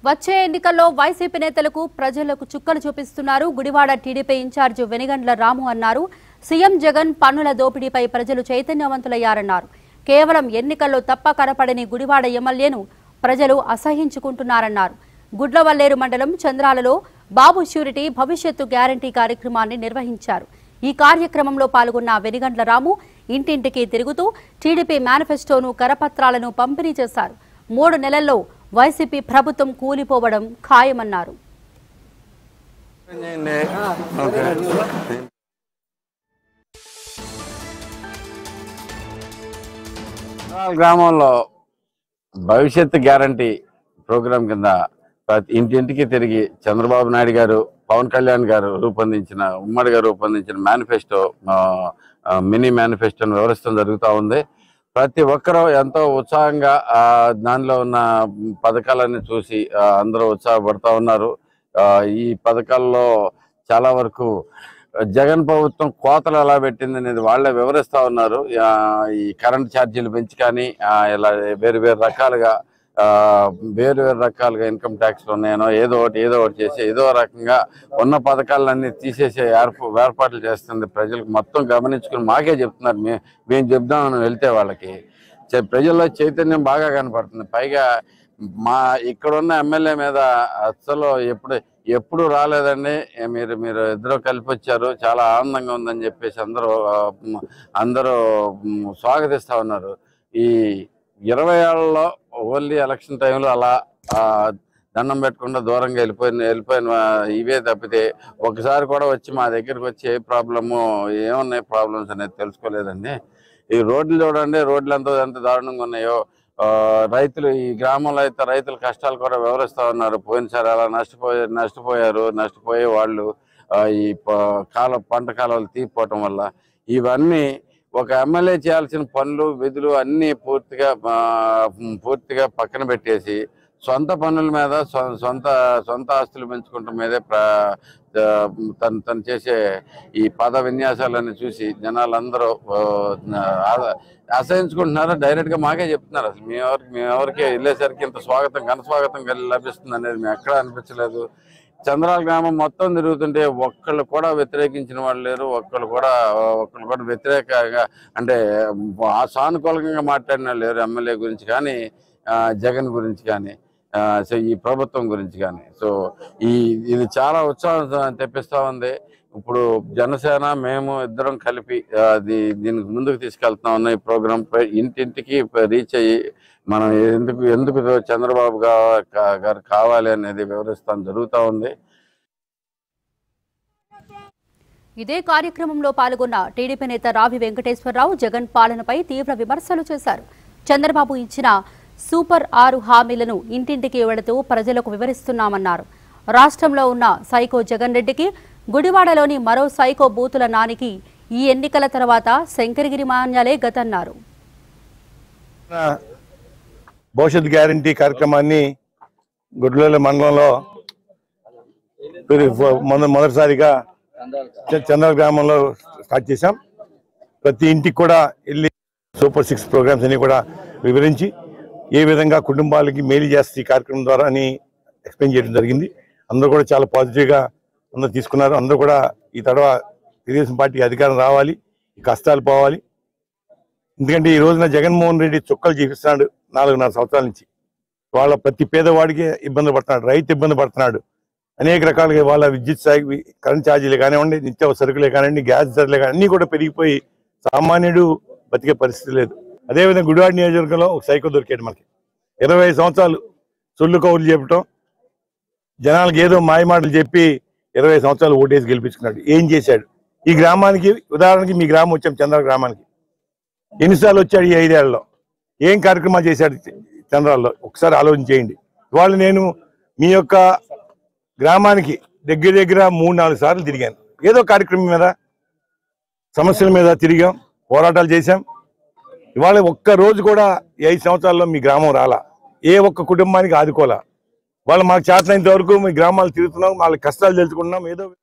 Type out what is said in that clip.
వచ్చే ఎన్నికల్లో వైసీపీ నేతలకు ప్రజలకు చుక్కలు చూపిస్తున్నారు గుడివాడ టీడీపీ ఇన్ఛార్జ్ వెనిగండ్ల రాము అన్నారు సీఎం జగన్ పన్నుల దోపిడీపై ప్రజలు చైతన్యవంతులయ్యారన్నారు కేవలం ఎన్నికల్లో తప్ప కనపడని గుడివాడ ఎమ్మెల్యేను ప్రజలు అసహించుకుంటున్నారన్నారు గుడ్లవల్లేరు మండలం చంద్రాలలో బాబు ష్యూరిటీ భవిష్యత్తు గ్యారంటీ కార్యక్రమాన్ని నిర్వహించారు ఈ కార్యక్రమంలో పాల్గొన్న వెనిగండ్ల రాము ఇంటింటికి తిరుగుతూ టీడీపీ మేనిఫెస్టోను కరపత్రాలను పంపిణీ చేశారు మూడు నెలల్లో వైసీపీ ప్రభుత్వం కూలిపోవడం ఖాయమన్నారు చేయండి ఓకే చంద్రాల గ్రామంలో భవిష్యత్ గ్యారంటీ ప్రోగ్రాం కింద ప్రతి ఇంటింటికి తిరిగి చంద్రబాబు నాయుడు గారు పవన్ కళ్యాణ్ గారు రూపొందించిన ఉమ్మడిగా రూపొందించిన మేనిఫెస్టో మినీ మేనిఫెస్టోను వివరిస్తడం జరుగుతూ ఉంది ప్రతి ఒక్కరూ ఎంతో ఉత్సాహంగా ఆ, దానిలో ఉన్న పథకాలన్నీ చూసి ఆ, అందరూ ఉత్సాహపడుతూ ఉన్నారు ఆ, ఈ పథకాల్లో చాలా వరకు జగన్ ప్రభుత్వం కోతలు ఎలా పెట్టింది అనేది వాళ్ళే వివరిస్తా ఉన్నారు ఆ, ఈ కరెంట్ ఛార్జీలు పెంచి కానీ ఆ, ఇలా వేరు వేరు రకాలుగా ఆ, వేరు వేరు రకాలుగా ఇన్కమ్ ట్యాక్స్ ఉన్నాయనో ఏదో ఒకటి ఏదో ఒకటి చేసి ఏదో రకంగా ఉన్న పథకాలన్నీ తీసేసే ఏర్ప ఏర్పాట్లు చేస్తుంది ప్రజలకు మొత్తం గమనించుకుని మాకే చెప్తున్నారు మే మేము చెప్దామని వెళ్తే వాళ్ళకి చే- ప్రజల్లో చైతన్యం బాగా కనపడుతుంది పైగా మా ఇక్కడున్న ఎమ్మెల్యే మీద అసలు ఎప్పుడు ఎప్పుడు రాలేదండి ఏ మీరు మీరు ఇద్దరు కలిపి వచ్చారు చాలా ఆనందంగా ఉందని చెప్పేసి అందరూ ఆ, మ్, అందరూ మ్, స్వాగతిస్తా ఉన్నారు ఈ ఇరవై ఏళ్ళలో ఓన్లీ ఎలక్షన్ టైంలో అలా ఆ, దండం పెట్టకుండా దూరంగా వెళ్ళిపోయిన వెళ్ళిపోయిన ఆ, ఇవే తప్పితే ఒకసారి కూడా వచ్చి మా దగ్గరికి వచ్చి ఏ ప్రాబ్లము ఏమున్నాయి ప్రాబ్లమ్స్ అనేది తెలుసుకోలేదండి ఈ రోడ్లు చూడండి రోడ్లు ఎంత ఎంత దారుణంగా ఉన్నాయో ఆ, రైతులు ఈ గ్రామంలో అయితే రైతుల కష్టాలు కూడా వివరిస్తా ఉన్నారు పోయినసారి అలా నష్టపోయే నష్టపోయారు నష్టపోయే వాళ్ళు ఆ, ఈ ప- కాల పంట కాలువలు తీపోవటం వల్ల ఇవన్నీ ఒక ఎమ్మెల్యే చేయాల్సిన పనులు విధులు అన్నీ పూర్తిగా ఆ, పూర్తిగా పక్కన పెట్టేసి సొంత పనుల మీద సొ- సొంత సొంత ఆస్తులు పెంచుకుంటాం మీదే ప్ర ఆ, తను తను చేసే ఈ పద విన్యాసాలన్నీ చూసి జనాలందరూ ఆ, ఆ- అసహించుకుంటున్నారు డైరెక్ట్ గా మాకే చెప్తున్నారు అసలు మీ ఎవరికి మీ ఎవరికి వెళ్ళేసరికి ఇంత స్వాగతం ఘన స్వాగతం కలిగి లభిస్తుంది అనేది మేము ఎక్కడా అనిపించలేదు చంద్రాల గ్రామం మొత్తం తిరుగుతుంటే ఒక్కళ్ళు కూడా వ్యతిరేకించిన వాళ్ళు లేరు ఒక్కళ్ళు కూడా ఒక్కళ్ళు కూడా వ్యతిరేకంగా అంటే ఆ సానుకూలంగా మాట్లాడిన వాళ్ళు లేరు ఎమ్మెల్యే గురించి కానీ ఆ, జగన్ గురించి కానీ ఆ, సో ఈ ప్రభుత్వం గురించి కానీ సో ఈ ఇది చాలా ఉత్సాహం తెప్పిస్తా ఉంది ఇప్పుడు జనసేన మేము ఇద్దరం కలిపి ఆ, అది దీనికి ముందుకు తీసుకెళ్తా ఉన్నాం ఈ ప్రోగ్రామ్ ఇంటింటికి రీచ్ అయ్యి మనం ఎందుకు ఎందుకు చంద్రబాబు గా- గా- గారు కావాలి అనేది వివరిస్తాం జరుగుతూ ఉంది ఇదే కార్యక్రమంలో పాల్గొన్న టీడీపీ నేత రావి వెంకటేశ్వరరావు జగన్ పాలనపై తీవ్ర విమర్శలు చేశారు చంద్రబాబు ఇచ్చిన సూపర్ ఆరు హామీలను ఇంటింటికి వెళుతూ ప్రజలకు వివరిస్తున్నామన్నారు రాష్ట్రంలో ఉన్న సైకో జగన్ రెడ్డికి గుడివాడలోని మరో సైకో బూతుల నానికి ఈ ఎన్నికల తర్వాత శంకరగిరి మాన్యాలే గతన్నారు భవిష్యత్ గ్యారంటీ కార్యక్రమాన్ని గుడ్ల మండలంలో ఇది ఫ- మొద మొదటిసారిగా చ- చంద్ర గ్రామంలో స్టార్ట్ చేశాం ప్రతి ఇంటికి కూడా వెళ్ళి సూపర్ సిక్స్ ప్రోగ్రామ్స్ అన్ని కూడా వివరించి ఏ విధంగా కుటుంబాలకి మేలు చేస్తే ఈ కార్యక్రమం ద్వారా అని ఎక్స్ప్లెయిన్ చేయడం జరిగింది అందరూ కూడా చాలా పాజిటివ్గా అందరూ తీసుకున్నారు అందరూ కూడా ఈ తడవ తెలుగుదేశం పార్టీకి అధికారం రావాలి ఈ కష్టాలు పోవాలి ఎందుకంటే ఈ రోజున జగన్మోహన్ రెడ్డి చుక్కలు చూపిస్తున్నాడు నాలుగున్నర సంవత్సరాల నుంచి వాళ్ళ ప్రతి పేదవాడికి ఇబ్బంది పడుతున్నాడు రైతు ఇబ్బంది పడుతున్నాడు అనేక రకాలుగా వాళ్ళ విద్యుత్ స్థాయి కరెంట్ ఛార్జీలు కానివ్వండి నిత్యావసర సరుకులే కానివ్వండి గ్యాస్ ధరలే కానీ అన్ని కూడా పెరిగిపోయి సామాన్యుడు బతికే పరిస్థితి లేదు అదేవిధంగా గుడివాడ నియోజకవర్గంలో ఒక సైకో దొరికాడు మనకి ఇరవై ఐదు సంవత్సరాలు సొల్లు కౌలు చెప్పటం జనాలకు ఏదో మాయమాటలు చెప్పి ఇరవై సంవత్సరాలు ఓటేసి గెలిపించుకున్నాడు ఏం చేశాడు ఈ గ్రామానికి ఉదాహరణకి మీ గ్రామం వచ్చాం చంద్ర గ్రామానికి ఎన్నిసార్లు వచ్చాడు ఈ ఐదేళ్లలో ఏం కార్యక్రమాలు చేశాడు చంద్రాల్లో ఒకసారి ఆలోచన చేయండి ఇవాళ నేను మీ యొక్క గ్రామానికి దగ్గర దగ్గర మూడు నాలుగు సార్లు తిరిగాను ఏదో కార్యక్రమం మీద సమస్యల మీద తిరిగాం పోరాటాలు చేశాం ఇవాళ ఒక్క రోజు కూడా ఈ ఐదు సంవత్సరాల్లో మీ గ్రామం రాలా ఏ ఒక్క కుటుంబానికి ఆదుకోలా వాళ్ళు మాకు చేతనైనంత వరకు మీ గ్రామాలు తిరుగుతున్నాం వాళ్ళ కష్టాలు తెలుసుకుంటున్నాం ఏదో